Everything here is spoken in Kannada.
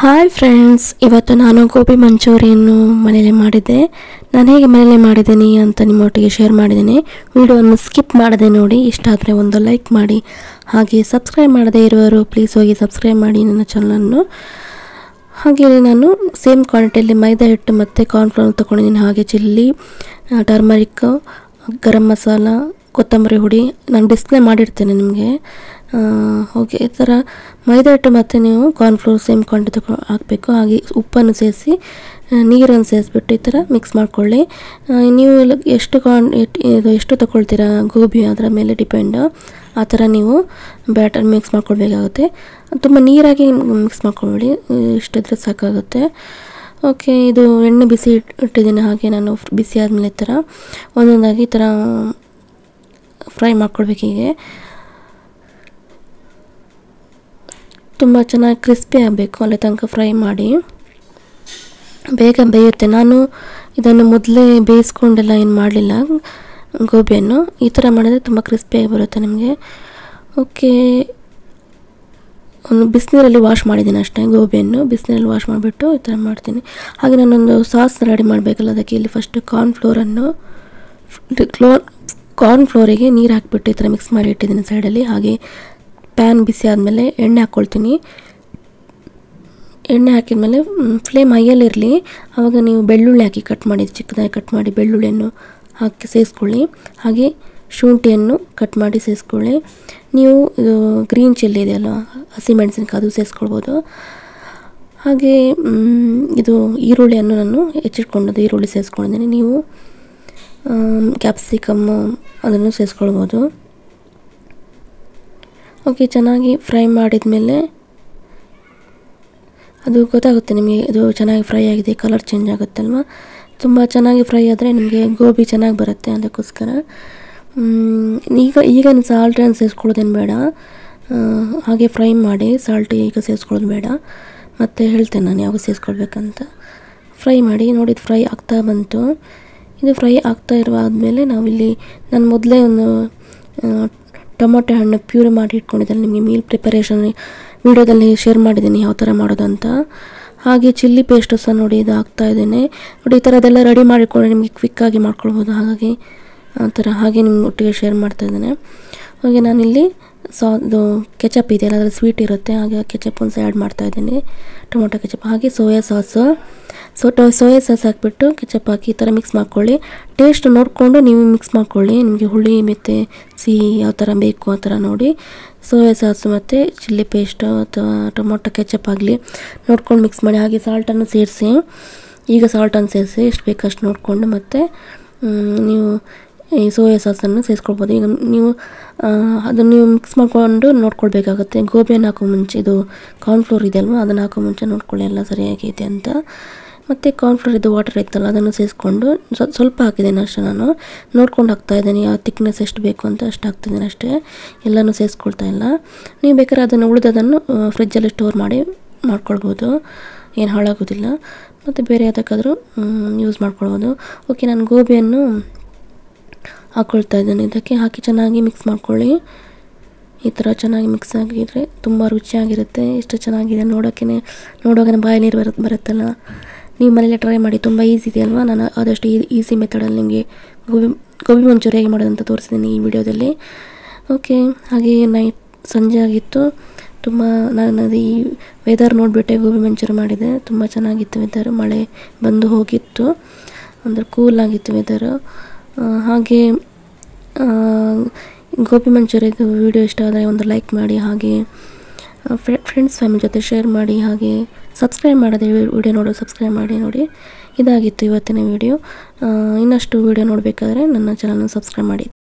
ಹಾಯ್ ಫ್ರೆಂಡ್ಸ್ ಇವತ್ತು ನಾನು ಗೋಬಿ ಮಂಚೂರಿಯನ್ನು ಮನೇಲಿ ಮಾಡಿದ್ದೆ ನಾನು ಹೇಗೆ ಮನೇಲಿ ಮಾಡಿದ್ದೀನಿ ಅಂತ ನಿಮ್ಮೊಟ್ಟಿಗೆ ಶೇರ್ ಮಾಡಿದ್ದೀನಿ ವಿಡಿಯೋವನ್ನು ಸ್ಕಿಪ್ ಮಾಡದೆ ನೋಡಿ ಇಷ್ಟ ಆದರೆ ಒಂದು ಲೈಕ್ ಮಾಡಿ ಹಾಗೆ ಸಬ್ಸ್ಕ್ರೈಬ್ ಮಾಡದೇ ಇರುವವರು ಪ್ಲೀಸ್ ಹೋಗಿ ಸಬ್ಸ್ಕ್ರೈಬ್ ಮಾಡಿ ನನ್ನ ಚಾನಲನ್ನು ಹಾಗೆ ನಾನು ಸೇಮ್ ಕ್ವಾಂಟಿಟಿಯಲ್ಲಿ ಮೈದಾ ಹಿಟ್ಟು ಮತ್ತು ಕಾರ್ನ್ಫ್ಲವರ್ ತೊಗೊಂಡಿದ್ದೀನಿ ಹಾಗೆ ಚಿಲ್ಲಿ ಟರ್ಮರಿಕ್ ಗರಂ ಮಸಾಲ ಕೊತ್ತಂಬರಿ ಹುಡಿ ನಾನು ಡಿಸ್ಪ್ಲೇ ಮಾಡಿರ್ತೇನೆ ನಿಮಗೆ ಓಕೆ ಈ ಥರ ಮೈದಾ ಹಿಟ್ಟು ಮತ್ತು ನೀವು ಕಾರ್ನ್ಫ್ಲೋರ್ ಸೇಮ್ ಕ್ವಾಂಟಿಟಿ ತಗೊ ಹಾಕಬೇಕು ಹಾಗೆ ಉಪ್ಪನ್ನು ಸೇರಿಸಿ ನೀರನ್ನು ಸೇರಿಸ್ಬಿಟ್ಟು ಈ ಥರ ಮಿಕ್ಸ್ ಮಾಡ್ಕೊಳ್ಳಿ ಆ, ನೀವು ಎಲ್ಲ ಎಷ್ಟು ಕಾನ್ ಎಟ್- ಇದು ಎಷ್ಟು ತಗೊಳ್ತೀರಾ ಗೋಬಿ ಅದರ ಮೇಲೆ ಡಿಪೆಂಡ್ ಆ ಥರ ನೀವು ಬ್ಯಾಟರ್ ಮಿಕ್ಸ್ ಮಾಡ್ಕೊಳ್ಬೇಕಾಗುತ್ತೆ ತುಂಬ ನೀರಾಗಿ ಮಿಕ್ಸ್ ಮಾಡ್ಕೊಳ್ಬೇಡಿ ಇಷ್ಟಿದ್ರೆ ಸಾಕಾಗುತ್ತೆ ಓಕೆ ಇದು ಎಣ್ಣೆ ಬಿಸಿ ಇಟ್- ಇಟ್ಟಿದ್ದೀನಿ ಹಾಗೆ ನಾನು ಫ್- ಬಿಸಿ ಆದಮೇಲೆ ಈ ಥರ ಒಂದೊಂದಾಗಿ ಈ ಥರ ಫ್ರೈ ಮಾಡ್ಕೊಳ್ಬೇಕು ಹೀಗೆ ತುಂಬ ಚೆನ್ನಾಗಿ ಕ್ರಿಸ್ಪಿ ಆಗಬೇಕು ಅಲ್ಲಿ ತನಕ ಫ್ರೈ ಮಾಡಿ ಬೇಗ ಬೇಯುತ್ತೆ ನಾನು ಇದನ್ನು ಮೊದಲೇ ಬೇಯಿಸ್ಕೊಂಡೆಲ್ಲ ಏನು ಮಾಡಲಿಲ್ಲ ಗೋಬಿಯನ್ನು ಈ ಥರ ಮಾಡಿದರೆ ತುಂಬ ಕ್ರಿಸ್ಪಿಯಾಗಿ ಬರುತ್ತೆ ನಿಮಗೆ ಓಕೆ ಒಂದು ಬಿಸಿನೀರಲ್ಲಿ ವಾಶ್ ಮಾಡಿದ್ದೀನಿ ಅಷ್ಟೇ ಗೋಬಿಯನ್ನು ಬಿಸಿನೀರಲ್ಲಿ ವಾಶ್ ಮಾಡಿಬಿಟ್ಟು ಈ ಥರ ಮಾಡ್ತೀನಿ ಹಾಗೆ ನಾನೊಂದು ಸಾಸ್ ರೆಡಿ ಮಾಡಬೇಕಲ್ಲ ಅದಕ್ಕೆ ಇಲ್ಲಿ ಫಸ್ಟು ಕಾರ್ನ್ಫ್ಲೋರನ್ನು ಕ್ಲೋ ಕಾರ್ನ್ ಫ್ಲೋರಿಗೆ ನೀರು ಹಾಕಿಬಿಟ್ಟು ಈ ಥರ ಮಿಕ್ಸ್ ಮಾಡಿ ಇಟ್ಟಿದ್ದೀನಿ ಸೈಡಲ್ಲಿ ಹಾಗೆ ಪ್ಯಾನ್ ಬಿಸಿ ಆದಮೇಲೆ ಎಣ್ಣೆ ಹಾಕ್ಕೊಳ್ತೀನಿ ಎಣ್ಣೆ ಹಾಕಿದ್ಮೇಲೆ ಫ್ಲೇಮ್ ಹೈಯಲ್ಲಿರಲಿ ಆವಾಗ ನೀವು ಬೆಳ್ಳುಳ್ಳಿ ಹಾಕಿ ಕಟ್ ಮಾಡಿ ಚಿಕ್ಕದಾಗಿ ಕಟ್ ಮಾಡಿ ಬೆಳ್ಳುಳ್ಳಿಯನ್ನು ಹಾಕಿ ಸೇರಿಸ್ಕೊಳ್ಳಿ ಹಾಗೆ ಶುಂಠಿಯನ್ನು ಕಟ್ ಮಾಡಿ ಸೇರಿಸ್ಕೊಳ್ಳಿ ನೀವು ಇದು ಗ್ರೀನ್ ಚಿಲ್ಲಿ ಇದೆಯಲ್ಲ ಹಸಿಮೆಣಸಿನಕಾಯಿ ಅದು ಸೇರಿಸ್ಕೊಳ್ಬೋದು ಹಾಗೆ ಮ್, ಇದು ಈರುಳ್ಳಿಯನ್ನು ನಾನು ಹೆಚ್ಚಿಟ್ಕೊಂಡದ್ದು ಈರುಳ್ಳಿ ಸೇರಿಸ್ಕೊಂಡಿದ್ದೀನಿ ನೀವು ಕ್ಯಾಪ್ಸಿಕಮ್ಮು ಅದನ್ನು ಸೇರಿಸ್ಕೊಳ್ಬೋದು ಓಕೆ ಚೆನ್ನಾಗಿ ಫ್ರೈ ಮಾಡಿದ ಮೇಲೆ ಅದು ಗೊತ್ತಾಗುತ್ತೆ ನಿಮಗೆ ಇದು ಚೆನ್ನಾಗಿ ಫ್ರೈ ಆಗಿದೆ ಕಲರ್ ಚೇಂಜ್ ಆಗುತ್ತಲ್ವ ತುಂಬ ಚೆನ್ನಾಗಿ ಫ್ರೈ ಆದರೆ ನಿಮಗೆ ಗೋಬಿ ಚೆನ್ನಾಗಿ ಬರುತ್ತೆ ಅದಕ್ಕೋಸ್ಕರ ಮ್, ಈಗ ಈಗ ಸಾಲ್ಟ್ ಏನು ಸೇರಿಸ್ಕೊಳ್ಳೋದೇನು ಬೇಡ ಆ, ಹಾಗೆ ಫ್ರೈ ಮಾಡಿ ಸಾಲ್ಟ್ ಈಗ ಸೇರಿಸ್ಕೊಳ್ಳೋದು ಬೇಡ ಮತ್ತು ಹೇಳ್ತೇನೆ ನಾನು ಯಾವಾಗ ಸೇರಿಸ್ಕೊಳ್ಬೇಕಂತ ಫ್ರೈ ಮಾಡಿ ನೋಡಿ ಇದು ಫ್ರೈ ಆಗ್ತಾ ಬಂತು ಇದು ಫ್ರೈ ಆಗ್ತಾ ಇರುವ ಆದಮೇಲೆ ನಾವಿಲ್ಲಿ ನಾನು ಮೊದಲೇ ಒಂದು ಆ, ಟೊಮೊಟೊ ಹಣ್ಣು ಪ್ಯೂರಿ ಮಾಡಿ ಇಟ್ಕೊಂಡಿದ್ದೇನೆ ನಿಮಗೆ ಮೀಲ್ ಪ್ರಿಪರೇಷನ್ ವೀಡಿಯೋದಲ್ಲಿ ಶೇರ್ ಮಾಡಿದ್ದೀನಿ ಯಾವ ಥರ ಮಾಡೋದು ಅಂತ ಹಾಗೆ ಚಿಲ್ಲಿ ಪೇಸ್ಟು ಸಹ ನೋಡಿ ಇದು ಹಾಕ್ತಾ ಇದ್ದೇನೆ ನೋಡಿ ಈ ಥರದ್ದೆಲ್ಲ ರೆಡಿ ಮಾಡಿಕೊಂಡು ನಿಮಗೆ ಕ್ವಿಕ್ಕಾಗಿ ಮಾಡ್ಕೊಳ್ಬೋದು ಹಾಗಾಗಿ ಆ ಥರ ಹಾಗೆ ನಿಮ್ಮ ಒಟ್ಟಿಗೆ ಶೇರ್ ಮಾಡ್ತಾ ಇದ್ದೇನೆ ಹಾಗೆ ನಾನಿಲ್ಲಿ ಸಾ ಇದು ಕೆಚಪ್ ಇದೆಯಲ್ಲ ಅದರಲ್ಲಿ ಸ್ವೀಟ್ ಇರುತ್ತೆ ಹಾಗೆ ಕೆಚಪ್ ಒಂದು ಸಹ ಆ್ಯಡ್ ಮಾಡ್ತಾ ಇದ್ದೀನಿ ಟೊಮೊಟೊ ಕೆಚಪ್ ಹಾಗೆ ಸೋಯಾ ಸಾಸು ಸೊ ಟೊ ಸೋಯಾ ಸಾಸ್ ಹಾಕ್ಬಿಟ್ಟು ಕೆಚಪ್ ಹಾಕಿ ಈ ಥರ ಮಿಕ್ಸ್ ಮಾಡ್ಕೊಳ್ಳಿ ಟೇಸ್ಟ್ ನೋಡಿಕೊಂಡು ನೀವು ಮಿಕ್ಸ್ ಮಾಡ್ಕೊಳ್ಳಿ ನಿಮಗೆ ಹುಳಿ ಮತ್ತು ಸಿಹಿ ಯಾವ ಥರ ಬೇಕು ಆ ಥರ ನೋಡಿ ಸೋಯಾ ಸಾಸು ಮತ್ತು ಚಿಲ್ಲಿ ಪೇಸ್ಟು ಅಥವಾ ಟೊಮೊಟೊ ಕೆಚಪ್ ಆಗಲಿ ನೋಡ್ಕೊಂಡು ಮಿಕ್ಸ್ ಮಾಡಿ ಹಾಗೆ ಸಾಲ್ಟನ್ನು ಸೇರಿಸಿ ಈಗ ಸಾಲ್ಟನ್ನು ಸೇರಿಸಿ ಎಷ್ಟು ಬೇಕಷ್ಟು ನೋಡಿಕೊಂಡು ಮತ್ತು ಮ್, ನೀವು ಈ ಸೋಯಾ ಸಾಸನ್ನು ಸೇರಿಸ್ಕೊಳ್ಬೋದು ಈಗ ನೀವು ಆ, ಅದನ್ನು ನೀವು ಮಿಕ್ಸ್ ಮಾಡ್ಕೊಂಡು ನೋಡ್ಕೊಳ್ಬೇಕಾಗುತ್ತೆ ಗೋಬಿಯನ್ನು ಹಾಕೋ ಮುಂಚೆ ಇದು ಕಾರ್ನ್ಫ್ಲೋರ್ ಇದೆಯಲ್ವ ಅದನ್ನು ಹಾಕೋ ಮುಂಚೆ ನೋಡ್ಕೊಳ್ಳಿ ಎಲ್ಲ ಸರಿಯಾಗಿದೆ ಅಂತ ಮತ್ತು ಕಾರ್ನ್ಫ್ಲೋರ್ ಇದು ವಾಟರ್ ಇತ್ತಲ್ಲ ಅದನ್ನು ಸೇರಿಸ್ಕೊಂಡು ಸ್ವ- ಸ್ವಲ್ಪ ಹಾಕಿದ್ದೇನೆ ಅಷ್ಟೇ ನಾನು ನೋಡ್ಕೊಂಡು ಹಾಕ್ತಾ ಇದ್ದೀನಿ ಯಾವ ತಿಕ್ನೆಸ್ ಎಷ್ಟು ಬೇಕು ಅಂತ ಅಷ್ಟು ಹಾಕ್ತಿದ್ದೀನಿ ಅಷ್ಟೇ ಎಲ್ಲನೂ ಸೇರಿಸ್ಕೊಳ್ತಾ ಇಲ್ಲ ನೀವು ಬೇಕಾದ್ರೆ ಅದನ್ನು ಉಳಿದದನ್ನು ಫ್ರಿಜ್ಜಲ್ಲಿ ಸ್ಟೋರ್ ಮಾಡಿ ಮಾಡ್ಕೊಳ್ಬೋದು ಏನು ಹಾಳಾಗೋದಿಲ್ಲ ಮತ್ತು ಬೇರೆ ಯಾವುದಕ್ಕಾದರೂ ಯೂಸ್ ಮಾಡ್ಕೊಳ್ಬೋದು ಓಕೆ ನಾನು ಗೋಬಿಯನ್ನು ಹಾಕ್ಕೊಳ್ತಾ ಇದ್ದೇನೆ ಇದಕ್ಕೆ ಹಾಕಿ ಚೆನ್ನಾಗಿ ಮಿಕ್ಸ್ ಮಾಡ್ಕೊಳ್ಳಿ ಈ ಥರ ಚೆನ್ನಾಗಿ ಮಿಕ್ಸ್ ಆಗಿದ್ರೆ ತುಂಬ ರುಚಿಯಾಗಿರುತ್ತೆ ಎಷ್ಟು ಚೆನ್ನಾಗಿದೆ ನೋಡೋಕ್ಕೆ ನೋಡುವಾಗ ಬಾಯಿ ನೀರು ಬರುತ್ತೆ ಬರುತ್ತಲ್ಲ ನೀವು ಮನೇಲಿ ಟ್ರೈ ಮಾಡಿ ತುಂಬ ಈಸಿ ಇದೆ ಅಲ್ವಾ ನಾನು ಆದಷ್ಟು ಈಸಿ ಮೆಥಡಲ್ಲಿ ನಿಮಗೆ ಗೋಬಿ ಗೋಬಿ ಮಂಚೂರಿ ಹೇಗೆ ಮಾಡೋದಂತ ತೋರಿಸಿದ್ದೀನಿ ಈ ವಿಡಿಯೋದಲ್ಲಿ ಓಕೆ ಹಾಗೆ ನೈಟ್ ಸಂಜೆ ಆಗಿತ್ತು ತುಂಬ ನಾನು ಅದು ಈ ವೆದರ್ ನೋಡಿಬಿಟ್ಟೆ ಗೋಬಿ ಮಂಚೂರಿ ಮಾಡಿದೆ ತುಂಬ ಚೆನ್ನಾಗಿತ್ತು ವೆದರ್ ಮಳೆ ಬಂದು ಹೋಗಿತ್ತು ಅಂದರೆ ಕೂಲ್ ಆಗಿತ್ತು ವೆದರು ಹಾಗೆ ಆ, ಗೋಬಿ ಮಂಚೂರಿಯದು ವಿಡಿಯೋ ಇಷ್ಟ ಆದರೆ ಒಂದು ಲೈಕ್ ಮಾಡಿ ಹಾಗೆ ಫ್ರೆಂಡ್ಸ್ ಫ್ಯಾಮಿಲಿ ಜೊತೆ ಶೇರ್ ಮಾಡಿ ಹಾಗೆ ಸಬ್ಸ್ಕ್ರೈಬ್ ಮಾಡದೆ ವಿಡಿಯೋ ನೋಡೋ ಸಬ್ಸ್ಕ್ರೈಬ್ ಮಾಡಿ ನೋಡಿ ಇದಾಗಿತ್ತು ಇವತ್ತಿನ ವಿಡಿಯೋ ಇನ್ನಷ್ಟು ವಿಡಿಯೋ ನೋಡಬೇಕಾದ್ರೆ ನನ್ನ ಚಾನಲ್ನ ಸಬ್ಸ್ಕ್ರೈಬ್ ಮಾಡಿ